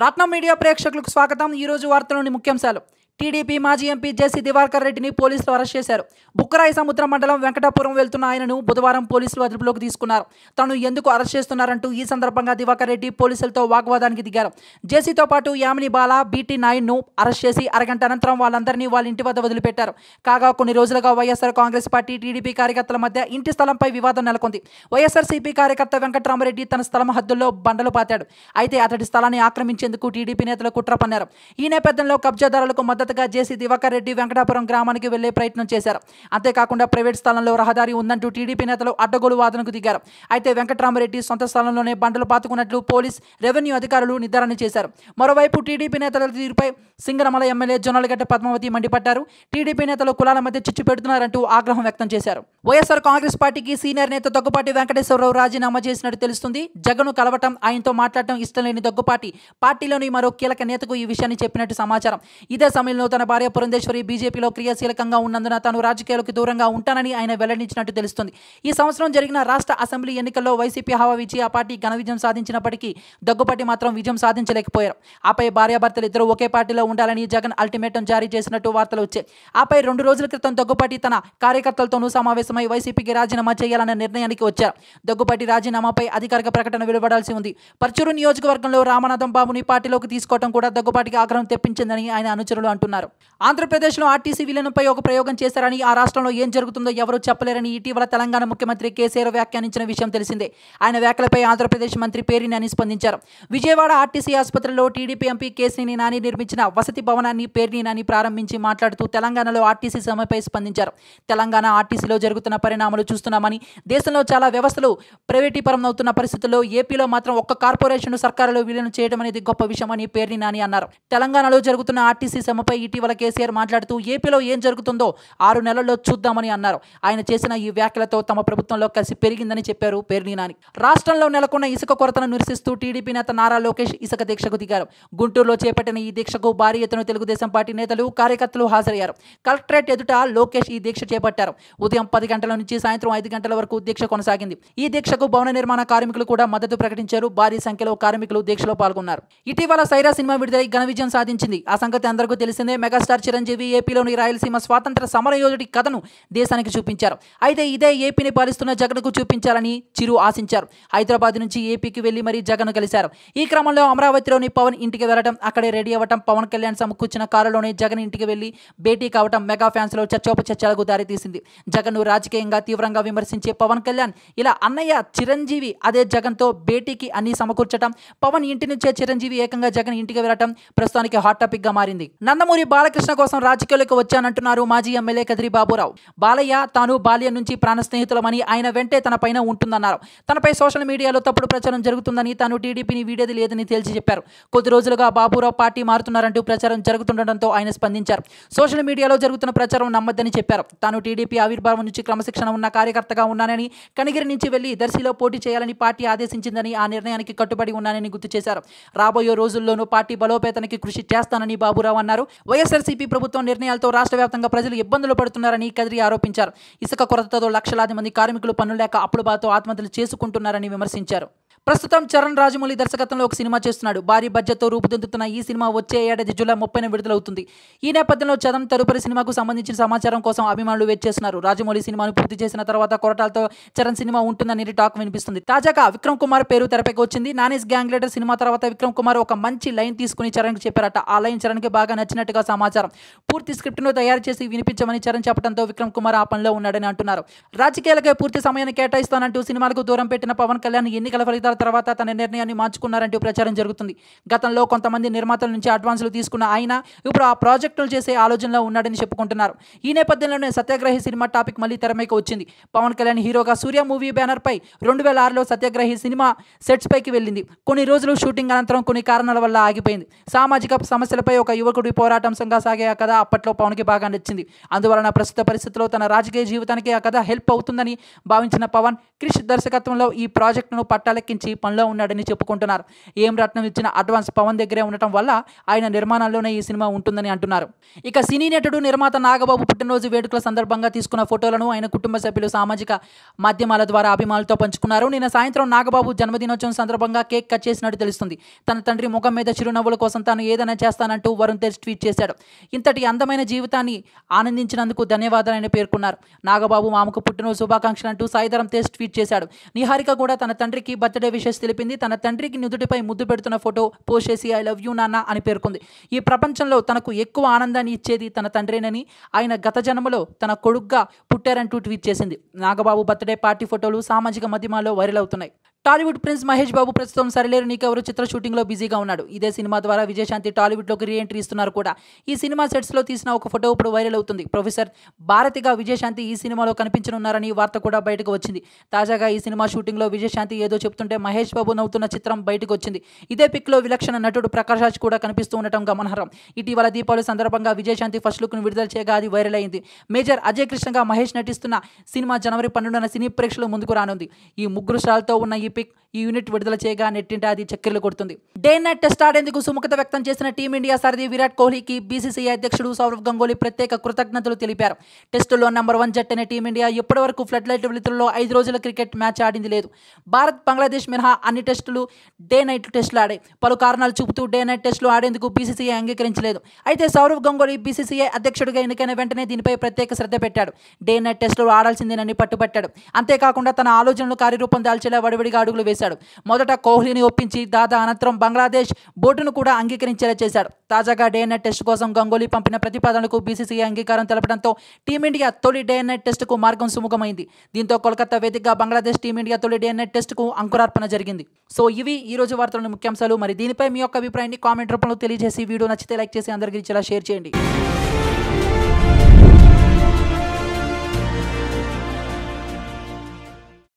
రత్నం media ప్రేక్షకులకు స్వాగతం ఈరోజు వార్తలోని ముఖ్యాంశాలు టీడీపీ మాజీ ఎంపీ జేసీ దివాకర్ రెడ్డిని పోలీసులు అరెస్ట్ చేశారు బుక్కరాయి సముద్రం మండలం వెంకటాపురం వెళ్తున్న ఆయనను బుధవారం పోలీసులు అదుపులోకి తీసుకున్నారు తను ఎందుకు అరెస్ట్ చేస్తున్నారంటూ ఈ సందర్భంగా దివాకర్ రెడ్డి పోలీసులతో వాగ్వాదానికి దిగారు జేసీతో పాటు యామిని బాల బీటీ నాయుడును అరెస్ట్ చేసి అరగంట అనంతరం వాళ్ళందరినీ వాళ్ళ ఇంటి వద్ద వదిలిపెట్టారు కాగా కొన్ని రోజులుగా వైఎస్ఆర్ కాంగ్రెస్ పార్టీ టీడీపీ కార్యకర్తల మధ్య ఇంటి స్థలంపై వివాదం నెలకొంది వైఎస్ఆర్సీపీ కార్యకర్త వెంకట్రామరెడ్డి తన స్థలం హద్దుల్లో బండలు పాతాడు అయితే అతడి స్థలాన్ని ఆక్రమించేందుకు టీడీపీ నేతలు కుట్ర పన్నారు ఈ నేపథ్యంలో కబ్జాదారులకు మద్దతుగా జేసీ దివాకర్ రెడ్డి వెంకటాపురం గ్రామానికి వెళ్లే ప్రయత్నం చేశారు అంతేకాకుండా ప్రైవేట్ స్థలంలో రహదారి ఉందంటూ టీడీపీ నేతలు అడ్డగోలు వాదనకు దిగారు అయితే వెంకట్రామరెడ్డి సొంత స్థలంలోనే బండలు పాతుకున్నట్లు పోలీస్ రెవెన్యూ అధికారులు నిర్ధారణ చేశారు మరోవైపు టీడీపీ నేతల తీరుపై సింగనమల ఎమ్మెల్యే జొన్నలగడ్డ పద్మావతి మండిపడ్డారు టీడీపీ నేతలు కులాల మధ్య చిచ్చు పెడుతున్నారంటూ ఆగ్రహం వ్యక్తం చేశారు వైఎస్ఆర్ కాంగ్రెస్ పార్టీకి సీనియర్ నేత దగ్గుపాటి వెంకటేశ్వరరావు రాజీనామా చేసినట్టు తెలుస్తుంది జగన్ కలవటం ఆయనతో మాట్లాడటం ఇష్టం లేని దగ్గుపాటి పార్టీలోని మరో కీలక నేతకు ఈ విషయాన్ని చెప్పినట్టు సమాచారం ఇదే సమయంలో తన భార్య పురంధేశ్వరి బీజేపీలో క్రియాశీలకంగా ఉన్నందున తాను రాజకీయాలకు దూరంగా ఉంటానని ఆయన వెల్లడించినట్టు తెలుస్తుంది ఈ సంవత్సరం జరిగిన రాష్ట్ర అసెంబ్లీ ఎన్నికల్లో వైసీపీ హవా ఇచ్చి ఆ పార్టీ ఘన విజయం సాధించినప్పటికీ దగ్గుపాటి మాత్రం విజయం సాధించలేకపోయారు ఆపై భార్యాభర్తలు ఇద్దరు ఒకే పార్టీలో ఉండాలని జగన్ అల్టిమేటం జారీ చేసినట్టు వార్తలు వచ్చాయి ఆపై రెండు రోజుల క్రితం దగ్గుపాటి తన కార్యకర్తలతోనూ సమావేశమై వైసీపీకి రాజీనామా చేయాలన్న నిర్ణయానికి వచ్చారు దగ్గుపాటి రాజీనామాపై అధికారిక ప్రకటన వెలువడాల్సి ఉంది పర్చూరు నియోజకవర్గంలో రామనాథం బాబుని పార్టీలోకి తీసుకోవడం కూడా దగ్గుపాటికి ఆగ్రహం తెప్పించిందని ఆయన అనుచరులు అంటున్నారు ఆంధ్రప్రదేశ్లో ఆర్టీసీ విలీనంపై ఒక ప్రయోగం చేశారని ఆ రాష్ట్రంలో ఏం జరుగుతుందో ఎవరూ చెప్పలేరని ఇటీవల తెలంగాణ ముఖ్యమంత్రి కేసీఆర్ వ్యాఖ్యానించిన విషయం తెలిసిందే ఆయన వ్యాఖ్యలపై ఆంధ్రప్రదేశ్ మంత్రి పేరి నాని స్పందించారు విజయవాడ ఆర్టీసీ ఆసుపత్రిలో టీడీపీ ఎంపీ కేసినేని నాని నిర్మించిన వసతి భవనాన్ని పేర్ని నాని ప్రారంభించి మాట్లాడుతూ తెలంగాణలో ఆర్టీసీ సమ్మెపై స్పందించారు తెలంగాణ ఆర్టీసీలో జరుగుతున్న పరిణామాలు చూస్తున్నామని దేశంలో చాలా వ్యవస్థలు ప్రైవేటీకరణ అవుతున్న పరిస్థితుల్లో ఏపీలో మాత్రం ఒక్క కార్పొరేషన్ సర్కారులో విలీనం చేయడం అనేది గొప్ప విషయమని పేర్ని నాని అన్నారు తెలంగాణలో జరుగుతున్న ఆర్టీసీ సమ్మెపై ఇటీవల కేసీఆర్ మాట్లాడుతూ ఏపీలో ఏం జరుగుతుందో ఆరు నెలల్లో చూద్దామని అన్నారు ఆయన చేసిన ఈ వ్యాఖ్యలతో తమ ప్రభుత్వంలో కలిసి పెరిగిందని చెప్పారు పేర్ని నాని రాష్ట్రంలో నెలకొన్న ఇసుక కొరతను నిరసిస్తూ టీడీపీ నేత నారా లోకేష్ ఇసుక దీక్షకు దిగారు గుంటూరులో చేపట్టిన ఈ దీక్షకు భారీ ఎత్తున తెలుగుదేశం పార్టీ నేతలు కార్యకర్తలు హాజరయ్యారు కలెక్టరేట్ ఎదుట లోకేష్ ఈ దీక్ష చేపట్టారు ఉదయం పది గంటల నుంచి సాయంత్రం ఐదు గంటల వరకు దీక్ష కొనసాగింది ఈ దీక్షకు భవన నిర్మాణ కార్మికులు కూడా మద్దతు ప్రకటించారు భారీ సంఖ్యలో కార్మికులు దీక్షలో పాల్గొన్నారు ఇటీవల సైరా సినిమా విడుదలై ఘన విజయం సాధించింది ఆ సంగతి అందరికీ తెలిసిందే మెగాస్టార్ చిరంజీవి ఏపీలోని రాయలసీమ స్వాతంత్ర సమర యోధుడి కథను దేశానికి చూపించారు అయితే ఇదే ఏపీని పాలిస్తున్న జగన్కు చూపించాలని చిరు ఆశించారు హైదరాబాద్ నుంచి ఏపీకి వెళ్లి మరీ జగన్ కలిశారు ఈ క్రమంలో అమరావతిలోని పవన్ ఇంటికి వెళ్లడం అక్కడే రెడీ అవ్వటం పవన్ కళ్యాణ్ సమకూర్చిన కారులోనే జగన్ ఇంటికి వెళ్లి భేటీ కావటం మెగా ఫ్యాన్స్ లో చర్చోపచర్చలకు దారితీసింది జగన్ రాజకీయంగా తీవ్రంగా విమర్శించే పవన్ కళ్యాణ్ ఇలా అన్నయ్య చిరంజీవి అదే జగన్తో భేటీకి అన్ని సమకూర్చడం పవన్ ఇంటి నుంచే చిరంజీవి ఏకంగా జగన్ ఇంటికి వెళ్లటం ప్రస్తుతానికి హాట్ టాపిక్ గా మారింది నందమూరి బాలకృష్ణ కోసం రాజకీయాలకు వచ్చానంటున్నారు మాజీ ఎమ్మెల్యే కదిరి బాబురావు బాలయ్య తాను బాల్యం నుంచి ప్రాణ స్నేహితులమని ఆయన వెంటే తన పైన ఉంటుందన్నారు తనపై సోషల్ మీడియాలో తప్పుడు ప్రచారం జరుగుతుందని తాను టీడీపీని వీడేది లేదని తేల్చి చెప్పారు కొద్ది రోజులుగా బాబురావు పార్టీ మారుతున్నారంటూ ప్రచారం జరుగుతుండటంతో ఆయన స్పందించారు సోషల్ మీడియాలో జరుగుతున్న ప్రచారం నమ్మద్దని చెప్పారు తాను టీడీపీ ఆవిర్భావం నుంచి క్రమశిక్షణ ఉన్న కార్యకర్తగా ఉన్నానని కనిగిరి నుంచి వెళ్లి దర్శిలో పోటీ చేయాలని పార్టీ ఆదేశించిందని ఆ నిర్ణయానికి కట్టుబడి ఉన్నానని గుర్తు చేశారు రాబోయే రోజుల్లోనూ పార్టీ బలోపేతానికి కృషి చేస్తానని బాబురావు అన్నారు వైఎస్ఆర్సీపీ ప్రభుత్వం నిర్ణయాలతో రాష్ట్ర వ్యాప్తంగా ప్రజలు ఇబ్బందులు పడుతున్నారని కదిరి ఆరోపించారు ఇసుక కొరతతో లక్షలాది మంది కార్మికులు పనులు లేక అప్పుల బాతో ఆత్మహత్యలు చేసుకుంటున్నారని విమర్శించారు ప్రస్తుతం చరణ్ రాజమౌళి దర్శకత్వంలో ఒక సినిమా చేస్తున్నాడు భారీ బడ్జెట్తో రూపుదిద్దుతున్న ఈ సినిమా వచ్చే ఏడాది జూలై ముప్పైన విడుదలవుతుంది ఈ నేపథ్యంలో చరణ్ తదుపరి సినిమాకు సంబంధించిన సమాచారం కోసం అభిమానులు వెయిట్ చేస్తున్నారు రాజమౌళి సినిమాను పూర్తి చేసిన తర్వాత కొరటాలతో చరణ్ సినిమా ఉంటుందని టాక్ వినిపిస్తుంది తాజాగా విక్రమ్ కుమార్ పేరు తెరపైకి వచ్చింది నానిస్ గ్యాంగ్ లీడర్ సినిమా తర్వాత విక్రమ్ కుమార్ ఒక మంచి లైన్ తీసుకుని చరణ్కి చెప్పారట ఆ లైన్ చరణ్కి బాగా నచ్చినట్టుగా సమాచారం పూర్తి స్క్రిప్ట్ను తయారు చేసి వినిపించమని చరణ్ చెప్పడంతో విక్రమ్ కుమార్ ఆ పనిలో ఉన్నాడని అంటున్నారు రాజకీయాలకే పూర్తి సమయాన్ని కేటాయిస్తానంటూ సినిమాలకు దూరం పెట్టిన పవన్ కళ్యాణ్ ఎన్నికల ఫలితాల తర్వాత తన నిర్ణయాన్ని మార్చుకున్నారంటూ ప్రచారం జరుగుతుంది గతంలో కొంతమంది నిర్మాతల నుంచి అడ్వాన్సులు తీసుకున్న ఆయన ఇప్పుడు ఆ ప్రాజెక్టులు చేసే ఆలోచనలో ఉన్నాడని చెప్పుకుంటున్నారు ఈ నేపథ్యంలోనే సత్యాగ్రహి సినిమా టాపిక్ మళ్ళీ తెరమైకి వచ్చింది పవన్ కళ్యాణ్ హీరోగా సూర్య మూవీ బ్యానర్ పై రెండు వేల ఆరులో సత్యాగ్రహి సినిమా సెట్స్ పైకి వెళ్ళింది కొన్ని రోజులు షూటింగ్ అనంతరం కొన్ని కారణాల వల్ల ఆగిపోయింది సామాజిక సమస్యలపై ఒక యువకుడి పోరాటంసంగా సాగే ఆ కథ అప్పట్లో పవన్కి బాగా నచ్చింది అందువలన ప్రస్తుత పరిస్థితిలో తన రాజకీయ జీవితానికి ఆ కథ హెల్ప్ అవుతుందని భావించిన పవన్ క్రిష్ దర్శకత్వంలో ఈ ప్రాజెక్టును పట్టాలెక్కించి నుంచి పనిలో ఉన్నాడని చెప్పుకుంటున్నారు ఏం రత్నం ఇచ్చిన అడ్వాన్స్ పవన్ దగ్గరే ఉండటం వల్ల ఆయన నిర్మాణంలోనే ఈ సినిమా ఉంటుందని అంటున్నారు ఇక సినీ నటుడు నిర్మాత నాగబాబు పుట్టినరోజు వేడుకల సందర్భంగా తీసుకున్న ఫోటోలను ఆయన కుటుంబ సభ్యులు సామాజిక మాధ్యమాల ద్వారా అభిమానులతో పంచుకున్నారు నిన్న సాయంత్రం నాగబాబు జన్మదినోత్సవం సందర్భంగా కేక్ కట్ చేసినట్టు తెలుస్తుంది తన తండ్రి ముఖం మీద చిరునవ్వుల కోసం తాను ఏదైనా చేస్తానంటూ వరుణ్ తేజ్ ట్వీట్ చేశాడు ఇంతటి అందమైన జీవితాన్ని ఆనందించినందుకు ధన్యవాదాలని పేర్కొన్నారు నాగబాబు మామకు పుట్టినరోజు శుభాకాంక్షలు అంటూ సాయిధరం తేజ్ ట్వీట్ చేశాడు నిహారిక కూడా తన తండ్రికి బర్త్డే విషెస్ తెలిపింది తన తండ్రికి నుదుటిపై ముద్దు పెడుతున్న ఫోటో పోస్ట్ చేసి ఐ లవ్ యూ నాన్న అని పేర్కొంది ఈ ప్రపంచంలో తనకు ఎక్కువ ఆనందాన్ని ఇచ్చేది తన తండ్రేనని ఆయన గత జన్మలో తన కొడుగ్గా పుట్టారంటూ ట్వీట్ చేసింది నాగబాబు బర్త్డే పార్టీ ఫోటోలు సామాజిక మాధ్యమాల్లో వైరల్ అవుతున్నాయి టాలీవుడ్ ప్రిన్స్ మహేష్ బాబు ప్రస్తుతం సరిలేరు నీకెవరు చిత్ర షూటింగ్లో బిజీగా ఉన్నాడు ఇదే సినిమా ద్వారా విజయశాంతి టాలీవుడ్లోకి రీ ఎంట్రీ ఇస్తున్నారు కూడా ఈ సినిమా సెట్స్లో తీసిన ఒక ఫోటో ఇప్పుడు వైరల్ అవుతుంది ప్రొఫెసర్ భారతిగా విజయశాంతి ఈ సినిమాలో కనిపించనున్నారని వార్త కూడా బయటకు వచ్చింది తాజాగా ఈ సినిమా షూటింగ్లో విజయశాంతి ఏదో చెప్తుంటే మహేష్ బాబు నవ్వుతున్న చిత్రం బయటకు వచ్చింది ఇదే పిక్లో విలక్షణ నటుడు ప్రకాష్ రాజ్ కూడా కనిపిస్తూ ఉండటం గమనార్హం ఇటీవల దీపావళి సందర్భంగా విజయశాంతి ఫస్ట్ లుక్ను విడుదల చేయగా అది వైరల్ అయింది మేజర్ అజయ్ కృష్ణగా మహేష్ నటిస్తున్న సినిమా జనవరి పన్నెండున సినీ ప్రేక్షకుల ముందుకు రానుంది ఈ ముగ్గురు స్టార్లతో ఉన్న ఈ పిక్ ఈ యూనిట్ విడుదల చేయగా నెట్టింట అది చక్కెరలు కొడుతుంది డే నైట్ టెస్ట్ ఆడేందుకు సుముఖత వ్యక్తం చేసిన టీమిండియా సారథి విరాట్ కోహ్లీకి బీసీసీఐ అధ్యక్షుడు సౌరవ్ గంగోలీ ప్రత్యేక కృతజ్ఞతలు తెలిపారు టెస్టులో నంబర్ వన్ జట్ అనే టీమిండియా ఇప్పటివరకు ఫ్లడ్ లైట్ వెలుతుల్లో ఐదు రోజుల క్రికెట్ మ్యాచ్ ఆడింది లేదు భారత్ బంగ్లాదేశ్ మినహా అన్ని టెస్టులు డే నైట్ టెస్టులు ఆడాయి పలు కారణాలు చూపుతూ డే నైట్ టెస్టులు ఆడేందుకు బీసీసీఐ అంగీకరించలేదు అయితే సౌరవ్ గంగోలీ బీసీసీఐ అధ్యక్షుడిగా ఎన్నికైన వెంటనే దీనిపై ప్రత్యేక శ్రద్ధ పెట్టాడు డే నైట్ టెస్టులు ఆడాల్సిందేనని పట్టుబట్టాడు అంతేకాకుండా తన ఆలోచనలు కార్యరూపం దాల్చేలా వడివడిగా అడుగులు వేశాడు మొదట కోహ్లీని ఒప్పించి దాదా అనంతరం బంగ్లాదేశ్ బోర్డును కూడా అంగీకరించేలా చేశాడు తాజాగా డే నైట్ టెస్ట్ కోసం గంగోలీ పంపిన ప్రతిపాదనకు బీసీసీఐ అంగీకారం తెలపడంతో టీమిండియా తొలి డే నైట్ టెస్టుకు మార్గం సుముఖమైంది దీంతో కోల్కతా వేదికగా బంగ్లాదేశ్ టీమిండియా తొలి డే నైట్ టెస్టుకు అంకురార్పణ జరిగింది సో ఇవి ఈ రోజు వార్తలోని ముఖ్యాంశాలు మరి దీనిపై మీ యొక్క అభిప్రాయాన్ని కామెంట్ రూపంలో తెలియజేసి వీడియో నచ్చితే లైక్ చేసి అందరికీ ఇచ్చేలా షేర్ చేయండి